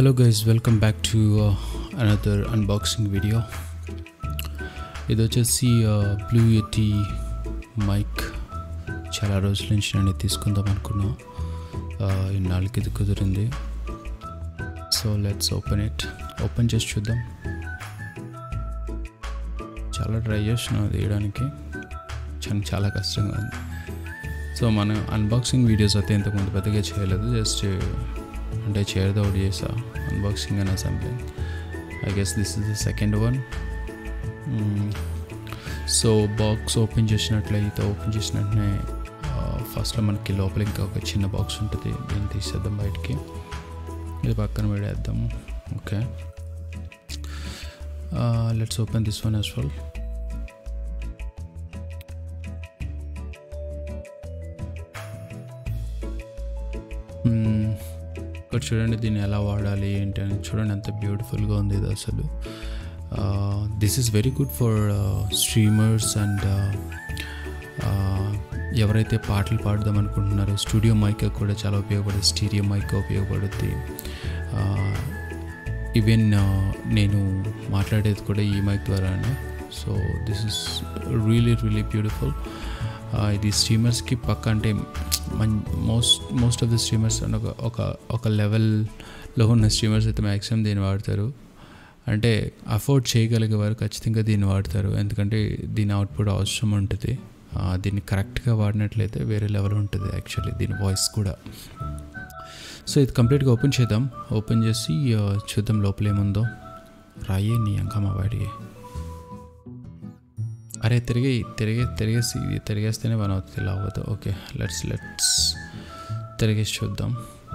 hello guys welcome back to uh, another unboxing video ఇది వచ్చేసి blue ఎటీ mic చాలా రోజుల నుంచి నేను తీసుకుందాం అనుకున్నా Uh, ఇన్నాళ్ళకి ఇది కుదిరింది so let's open it open చేసి చూద్దాం చాలా ట్రై చేసిన తీయడానికి చాలా చాలా కష్టంగా ఉంది సో మనం అన్బాక్సింగ్ వీడియోస్ అయితే ఇంతకుముందు పెద్దగా చేయలేదు జస్ట్ అంటే చేయడం ఒకటి చేసా unboxing and assembling I guess this is the second one so box open చేసినట్లయితే ఓపెన్ చేసిన వెంటనే ఫస్ట్లో మనకి లోపల ఇంకా ఒక చిన్న బాక్స్ ఉంటుంది దీన్ని తీసేద్దాం బయటికి ఇది పక్కన పెడేద్దాం okay let's open this one as well ఇక్కడ చూడండి దీన్ని ఎలా వాడాలి ఏంటి అని చూడండి ఎంత బ్యూటిఫుల్గా ఉంది ఇది అసలు this is very good for streamers and ఎవరైతే పాటలు పాడదాం అనుకుంటున్నారో స్టూడియో మైక్ కూడా చాలా ఉపయోగపడుతుంది స్టీరియో మైక్ ఉపయోగపడుద్ది ఈవెన్ నేను మాట్లాడేది కూడా ఈ మైక్ ద్వారానే so this is really really beautiful ఇది స్ట్రీమర్స్కి పక్క అంటే మన్ most most of the streamers ఒక ఒక ఒక లెవెల్లో ఉన్న స్ట్రీమర్స్ అయితే మ్యాక్సిమం దీన్ని వాడతారు అంటే అఫోర్డ్ చేయగలిగే వారు ఖచ్చితంగా దీన్ని వాడతారు ఎందుకంటే దీని అవుట్పుట్ అవసరం ఉంటుంది దీన్ని కరెక్ట్గా వాడినట్లయితే వేరే లెవెల్ ఉంటుంది యాక్చువల్లీ దీని వాయిస్ కూడా సో ఇది కంప్లీట్గా ఓపెన్ చేద్దాం ఓపెన్ చేసి చూద్దాం లోపల ఏముందో రాయే నీ అంకమ్మ వాడికి అరే తిరిగి తిరిగే తిరిగేసి ఇది తిరిగేస్తేనే పని అవుతుంది ఇలా అవ్వదు ఓకే లెట్స్ లెట్స్ తిరిగేసి చూద్దాం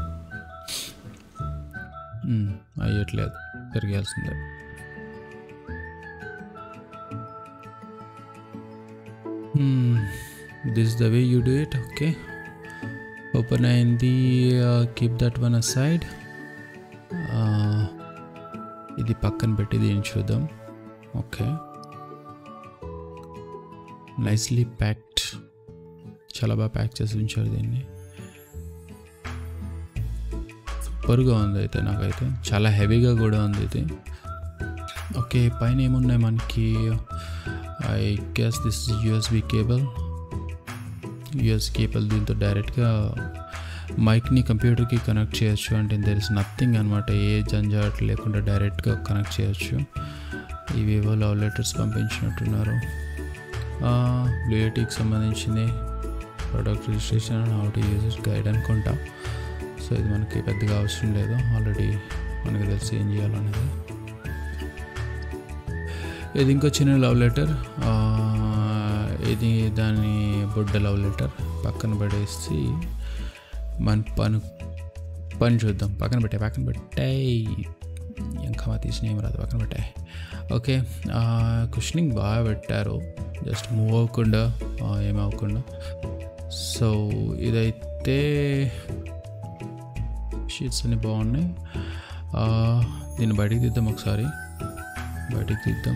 అయ్యట్లేదు తిరిగేయాల్సిందే this the way you do it okay open అయింది keep that one aside ఇది పక్కన పెట్టి దీన్ని చూద్దాం ఓకే నైస్లీ ప్యాక్డ్ చాలా బాగా ప్యాక్ చేసి ఉంచారు దీన్ని సూపర్గా ఉంది అయితే నాకైతే చాలా హెవీగా కూడా ఉంది ఇది ఓకే పైన ఏమున్నాయి మనకి I guess this is USB cable US cable దీంతో డైరెక్ట్గా మైక్ని కంప్యూటర్కి కనెక్ట్ చేయొచ్చు అంటే దెర్ ఇస్ నథింగ్ అనమాట ఏ జంజాట్ లేకుండా డైరెక్ట్గా కనెక్ట్ చేయొచ్చు ఇవేవో లవ్ లెటర్స్ పంపించినట్టున్నారు బ్లూఏటీకి సంబంధించింది product registration and how to use it guide అనుకుంటా సో ఇది మనకి పెద్దగా అవసరం లేదు ఆల్రెడీ మనకు తెలిసి ఏం చేయాలనేది ఇది ఇంకో చిన్న లవ్ లెటర్ ఇది దాని బుడ్డ లవ్ లెటర్ పక్కన పడేసి మన పని పని చూద్దాం పక్కన పెట్టే పక్కన పెట్టాయి ఇంకా తీసిన ఏం రాదు పక్కన పెట్టాయి ఓకే కుషనింగ్ బాగా పెట్టారు జస్ట్ మూవ్ అవ్వకుండా ఏమవ్వకుండా సో ఇదైతే షీట్స్ అన్ని బాగున్నాయి దీన్ని బయటికి తీద్దాం ఒకసారి బయటికి తీద్దాం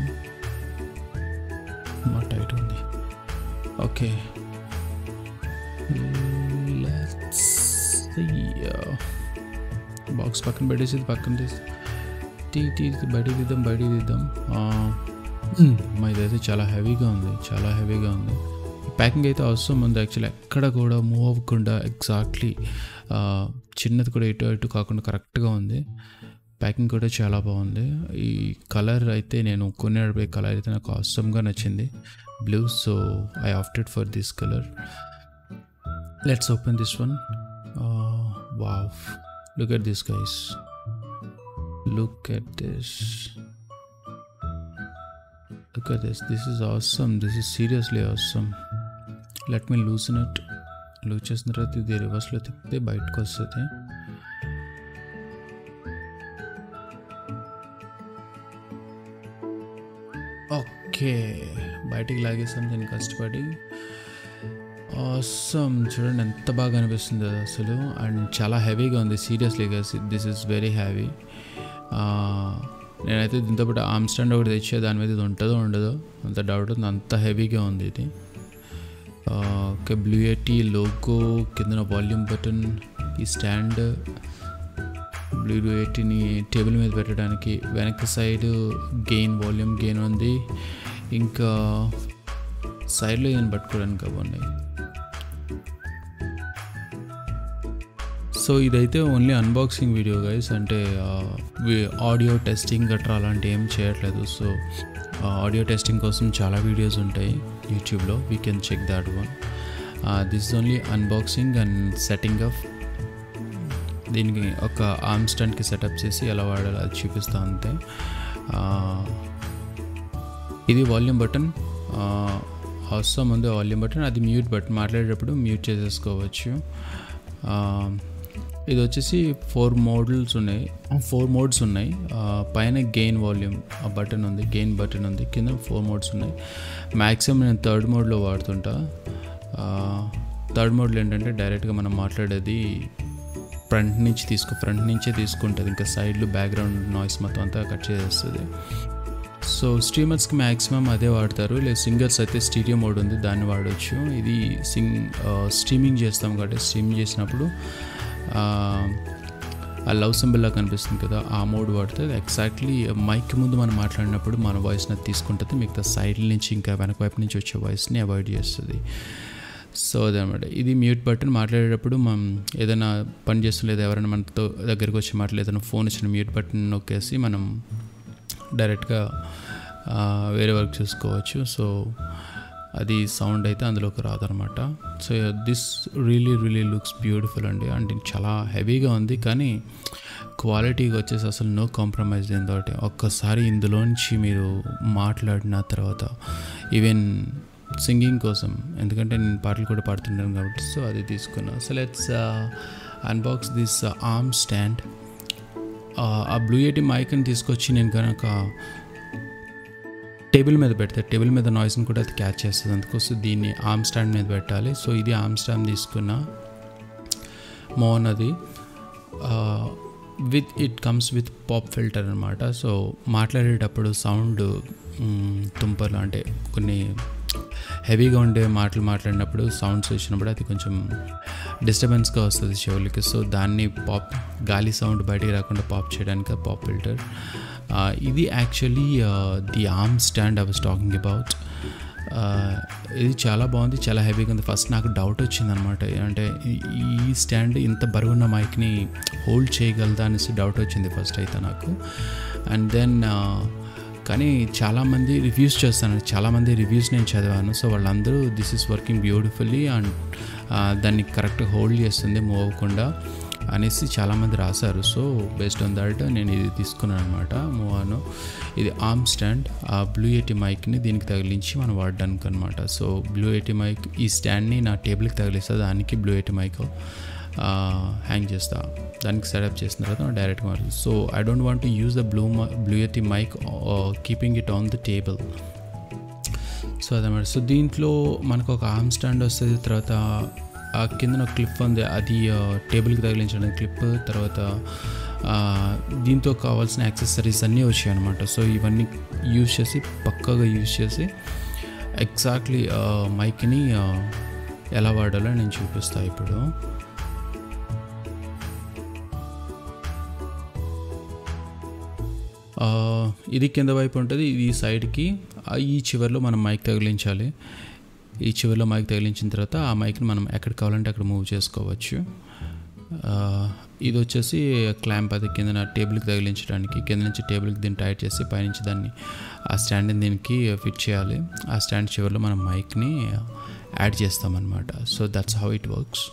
మా టైట్ ఉంది ఓకే బాక్స్ పక్కన పెట్టేసి పక్కన తీసి టీ టీ బయటికి తీద్దాం బయటికి తీద్దాం మా ఇదైతే చాలా హెవీగా ఉంది చాలా హెవీగా ఉంది ప్యాకింగ్ అయితే అవసరం ఉంది యాక్చువల్లీ ఎక్కడ కూడా మూవ్ అవ్వకుండా ఎగ్జాక్ట్లీ చిన్నది కూడా ఇటు ఇటు కాకుండా కరెక్ట్గా ఉంది ప్యాకింగ్ కూడా చాలా బాగుంది ఈ కలర్ అయితే నేను కొనేటప్పుడు కలర్ అయితే నాకు అవసరంగా నచ్చింది blue so I opted for this colour let's open this one wow look at this guys look at this look at this this is awesome this is seriously awesome let me loosen it loose చేసిన తర్వాత ఇది రివర్స్లో తిప్పితే బయటకు వస్తుంది okay బయటికి లాగేసాం దీన్ని కష్టపడి ఆసమ్ చూడండి ఎంత బాగా అనిపిస్తుంది అసలు అండ్ చాలా హెవీగా ఉంది seriously this is very heavy నేనైతే దీంతో పాటు ఆర్మ్ స్టాండ్ ఒకటి తెచ్చే దాని మీద ఇది ఉంటుందో ఉండదో అంత డౌట్ ఉంది అంత హెవీగా ఉంది ఇది ఓకే బ్లూఏటీ లోగో కింద వాల్యూమ్ బటన్ ఈ స్టాండ్ బ్లూ ఎయిటీని టేబుల్ మీద పెట్టడానికి వెనక సైడ్ గెయిన్ వాల్యూమ్ గెయిన్ ఉంది ఇంకా సైడ్లో ఏం పట్టుకోవడానికి అవి ఉన్నాయి సో ఇదైతే ఓన్లీ అన్బాక్సింగ్ వీడియో గైస్ అంటే ఆడియో టెస్టింగ్ గట్రా అలాంటి ఏం చేయట్లేదు సో ఆడియో టెస్టింగ్ కోసం చాలా వీడియోస్ ఉంటాయి యూట్యూబ్లో we can check that one this only unboxing and setting of దీనికి ఒక ఆర్మ్ స్టాండ్కి సెటప్ చేసి ఎలా వాడాలో అది చూపిస్తా అంతే ఇది వాల్యూమ్ బటన్ అవసరం ఉంది వాల్యూమ్ బటన్ అది మ్యూట్ బటన్ మాట్లాడేటప్పుడు మ్యూట్ చేసేసుకోవచ్చు ఇది వచ్చేసి ఫోర్ మోడల్స్ ఉన్నాయి ఫోర్ మోడ్స్ ఉన్నాయి పైన గెయిన్ వాల్యూమ్ బటన్ ఉంది గెయిన్ బటన్ ఉంది కింద ఫోర్ మోడ్స్ ఉన్నాయి మ్యాక్సిమం నేను థర్డ్ మోడ్లో వాడుతుంటా థర్డ్ మోడ్లో ఏంటంటే డైరెక్ట్గా మనం మాట్లాడేది ఫ్రంట్ నుంచి తీసుకో ఫ్రంట్ నుంచే తీసుకుంటుంది ఇంకా సైడ్లు బ్యాక్గ్రౌండ్ నాయిస్ మొత్తం అంతా కట్ చేసేస్తుంది సో స్ట్రీమర్స్కి మ్యాక్సిమం అదే వాడతారు లేదు సింగర్స్ అయితే స్టీడియో మోడ్ ఉంది దాన్ని వాడవచ్చు ఇది సింగ్ స్ట్రీమింగ్ చేస్తాం కాబట్టి స్ట్రీమింగ్ చేసినప్పుడు ఆ లవ్ సింబల్లా కనిపిస్తుంది కదా ఆ మోడ్ వాడితే ఎగ్జాక్ట్లీ మైక్ ముందు మనం మాట్లాడినప్పుడు మన వాయిస్ని తీసుకుంటుంది మిగతా సైడ్ నుంచి ఇంకా వెనక వైపు నుంచి వచ్చే వాయిస్ని అవాయిడ్ చేస్తుంది సో అదనమాట ఇది మ్యూట్ బటన్ మాట్లాడేటప్పుడు మనం ఏదైనా పని చేస్తలేదు ఎవరైనా మనతో దగ్గరికి వచ్చి మాట్లాడే ఏదైనా ఫోన్ ఇచ్చిన మ్యూట్ బటన్ నొక్కేసి మనం డైరెక్ట్గా వేరే వర్క్ చూసుకోవచ్చు సో అది సౌండ్ అయితే అందులోకి రాదనమాట so this really really looks beautiful అండి అంటే చాలా హెవీగా ఉంది కానీ క్వాలిటీగా వచ్చేసి అసలు నో కాంప్రమైజ్ దీంతో ఒక్కసారి ఇందులోంచి మీరు మాట్లాడిన తర్వాత ఈవెన్ సింగింగ్ కోసం ఎందుకంటే నేను పాటలు కూడా పాడుతుంటాను కాబట్టి సో అది తీసుకున్నా so let's unbox this arm stand ఆ బ్లూ ఎయిటీ మైక్ని తీసుకొచ్చి నేను కనుక టేబుల్ మీద పెడితే టేబుల్ మీద నాయిస్ని కూడా అది క్యాచ్ చేస్తుంది అందుకోసం దీన్ని ఆర్మ్ స్టాండ్ మీద పెట్టాలి సో ఇది ఆర్మ్ స్టాండ్ తీసుకున్న మోన్ అది with it comes with pop filter అనమాట సో మాట్లాడేటప్పుడు సౌండ్ తుంపర్లు అంటే కొన్ని హెవీగా ఉండే మాటలు మాట్లాడినప్పుడు సౌండ్స్ వచ్చినప్పుడు అది కొంచెం డిస్టర్బెన్స్గా వస్తుంది చెవులకి సో దాన్ని పాప్ గాలి సౌండ్ బయటికి రాకుండా పాప్ చేయడానికి పాప్ ఫిల్టర్ ఇది actually the arm stand I was talking about ఇది చాలా బాగుంది చాలా హెవీగా ఉంది ఫస్ట్ నాకు డౌట్ వచ్చిందనమాట అంటే ఈ స్టాండ్ ఇంత బరువున్న మైక్ని హోల్డ్ చేయగలదా అనేసి డౌట్ వచ్చింది ఫస్ట్ అయితే నాకు అండ్ దెన్ కానీ చాలామంది రివ్యూస్ చేస్తాను చాలామంది రివ్యూస్ నేను చదివాను సో వాళ్ళందరూ this is working beautifully and దాన్ని కరెక్ట్ హోల్డ్ చేస్తుంది మూవ్ అవ్వకుండా అనేసి చాలామంది రాశారు సో బేస్డ్ ఆన్ దట్ నేను ఇది తీసుకున్నాను అనమాట మూవాను ఇది ఆర్మ్ స్టాండ్ ఆ బ్లూ ఎయిటీ మైక్ని దీనికి తగిలించి మనం వాడడానికి అనమాట సో బ్లూ ఎయిటీ మైక్ ఈ స్టాండ్ని నా టేబుల్కి తగిలిస్తా దానికి బ్లూ ఎయిటీ మైక్ హ్యాంగ్ చేస్తా దానికి సెటప్ చేసిన తర్వాత డైరెక్ట్గా మాట్లాడు so I don't want to use the blue blue Yeti mike keeping it on the table so అదనమాట సో దీంట్లో మనకు ఒక ఆర్మ్ స్టాండ్ వస్తుంది తర్వాత ఆ కింద ఒక క్లిప్ ఉంది అది టేబుల్కి తగిలించడానికి క్లిప్ తర్వాత దీంతో కావాల్సిన యాక్సెసరీస్ అన్నీ వచ్చాయి అనమాట సో ఇవన్నీ యూజ్ చేసి పక్కగా యూజ్ చేసి ఎగ్జాక్ట్లీ మైక్ని ఎలా వాడాలో నేను చూపిస్తాను ఇప్పుడు ఇది కింద వైపు ఉంటుంది ఇది సైడ్కి ఈ చివరిలో మనం మైక్ తగిలించాలి ఈ చివరిలో మైక్ తగిలించిన తర్వాత ఆ మైక్ని మనం ఎక్కడ కావాలంటే అక్కడ మూవ్ చేసుకోవచ్చు ఇది వచ్చేసి క్లాంప్ అది కింద టేబుల్కి తగిలించడానికి కింద నుంచి టేబుల్కి దీన్ని టైట్ చేసి పైనుంచి దాన్ని ఆ స్టాండ్ని దీనికి ఫిట్ చేయాలి ఆ స్టాండ్ చివరిలో మనం మైక్ని యాడ్ చేస్తామన్నమాట so that's how it works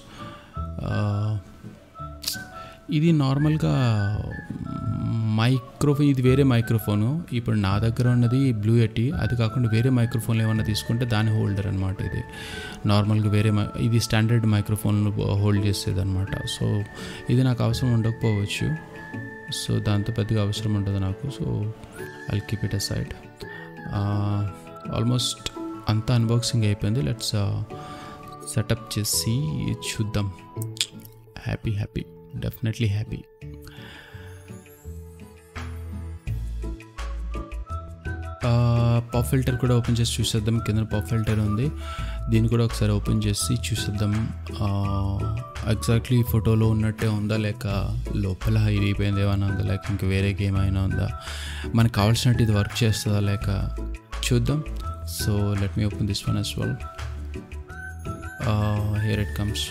ఇది నార్మల్గా మైక్రోఫోన్ ఇది వేరే మైక్రోఫోను ఇప్పుడు నా దగ్గర ఉన్నది బ్లూ ఎట్టి అది కాకుండా వేరే మైక్రోఫోన్లు ఏమన్నా తీసుకుంటే దాని హోల్డర్ అనమాట ఇది నార్మల్గా వేరే ఇది స్టాండర్డ్ మైక్రోఫోన్లు హోల్డ్ చేసేది అనమాట సో ఇది నాకు అవసరం ఉండకపోవచ్చు సో దాంతో పెద్దగా అవసరం ఉండదు నాకు so I keep it a side almost అంతా అన్బాక్సింగ్ అయిపోయింది లెట్స్ సెటప్ చేసి చూద్దాం happy happy definitely happy pop filter కూడా ఓపెన్ చేసి చూసేద్దాం కింద పాప్ ఫిల్టర్ ఉంది దీన్ని కూడా ఒకసారి ఓపెన్ చేసి చూసేద్దాం ఎగ్జాక్ట్లీ ఫోటోలో ఉన్నట్టే ఉందా లేక లోపల ఇరిగిపోయింది ఏమైనా ఉందా లేక ఇంక వేరే గేమ్ అయినా ఉందా మనకు కావాల్సినట్టు ఇది వర్క్ చేస్తుందా లేక చూద్దాం so let me open this one as well here it comes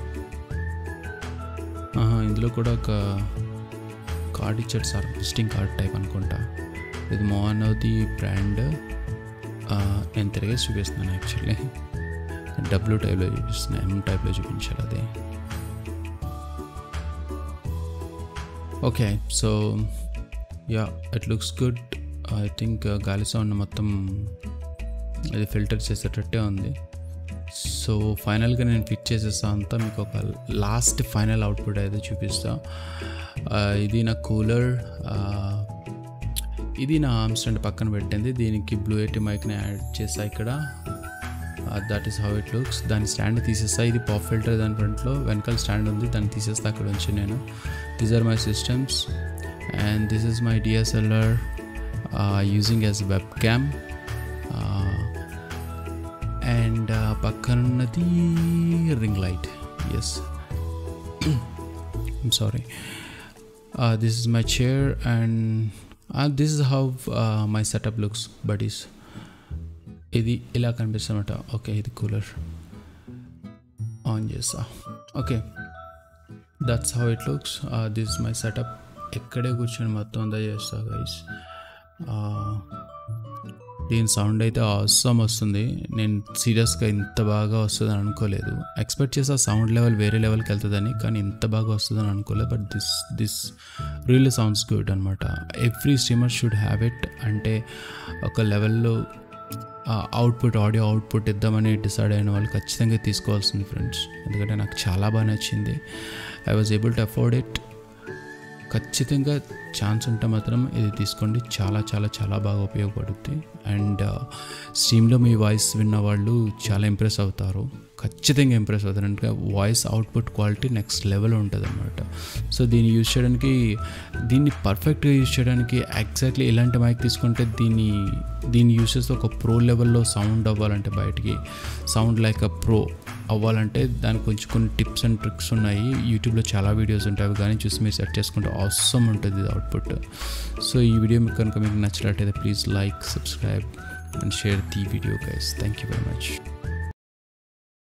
ఇందులో కూడా ఒక కార్డ్ ఇచ్చాడు సార్ విజిటింగ్ కార్డ్ టైప్ అనుకుంటా ఇది మోహనవది బ్రాండ్ నేను తిరిగే చూపిస్తున్నాను యాక్చువల్లీ డబ్ల్యూ టైప్లో చూపిస్తున్నాను ఎం టైప్లో చూపించాలి అది okay so yeah it looks good I think గాలి సౌండ్ మొత్తం ఇది ఫిల్టర్ చేసేటట్టే ఉంది సో ఫైనల్గా నేను ఫిట్ చేసేస్తా అంతా మీకు ఒక లాస్ట్ ఫైనల్ అవుట్పుట్ అయితే చూపిస్తా ఇది నా కూలర్ ఇది నా ఆర్మ్ స్టాండ్ పక్కన పెట్టింది దీనికి బ్లూ ఎయిటీ మైక్ని యాడ్ చేసా ఇక్కడ that is how it looks దాని స్టాండ్ తీసేస్తా ఇది పాప్ ఫిల్టర్ దాని ఫ్రంట్లో వెనకాల స్టాండ్ ఉంది దాన్ని తీసేస్తా అక్కడ ఉంచి నేను these are my systems and this is my DSLR using as webcam and పక్కనున్నది ring light yes sorry this is my chair and this is how my setup looks buddies ఇది ఇలా కనిపిస్తుందన్నమాట ఓకే ఇది cooler on చేస్తా okay that's how it looks this is my setup ఎక్కడే కూర్చొని మొత్తం అంతా చేస్తా గైస్ దీని సౌండ్ అయితే అవసరం వస్తుంది నేను సీరియస్గా ఇంత బాగా వస్తుందని అనుకోలేదు ఎక్స్పెక్ట్ చేసే సౌండ్ లెవెల్ వేరే లెవెల్కి వెళ్తుందని కానీ ఇంత బాగా వస్తుందని అనుకోలేదు but this this really sounds good అనమాట every streamer should have it అంటే ఒక లెవెల్లో అవుట్పుట్ ఆడియో అవుట్పుట్ ఇద్దామని డిసైడ్ అయిన వాళ్ళు ఖచ్చితంగా తీసుకోవాల్సింది ఫ్రెండ్స్ ఎందుకంటే నాకు చాలా బాగా నచ్చింది I was able to afford it ఖచ్చితంగా ఛాన్స్ ఉంటే మాత్రం ఇది తీసుకోండి చాలా చాలా చాలా బాగా ఉపయోగపడుద్ది అండ్ స్ట్రీమ్లో మీ వాయిస్ విన్న వాళ్ళు చాలా ఇంప్రెస్ అవుతారు ఖచ్చితంగా ఇంప్రెస్ అవుతారు అంటే voice output quality next level ఉంటుంది అనమాట సో దీన్ని యూజ్ చేయడానికి దీన్ని పర్ఫెక్ట్గా యూజ్ చేయడానికి ఎగ్జాక్ట్లీ ఇలాంటి మైక్ తీసుకుంటే దీన్ని దీన్ని యూజ్ చేస్తే ఒక ప్రో లెవెల్లో సౌండ్ అవ్వాలంటే బయటికి సౌండ్ లైక్ అ ప్రో అవ్వాలంటే దానికి కొంచెం కొన్ని టిప్స్ అండ్ ట్రిక్స్ ఉన్నాయి యూట్యూబ్లో చాలా వీడియోస్ ఉంటాయి అవి కానీ చూసి మీరు సెట్ చేసుకుంటే అవసరం ఉంటుంది ఇది అవుట్పుట్ సో ఈ వీడియో మీకు కనుక మీకు నచ్చినట్టయితే please like subscribe and share the video guys thank you very much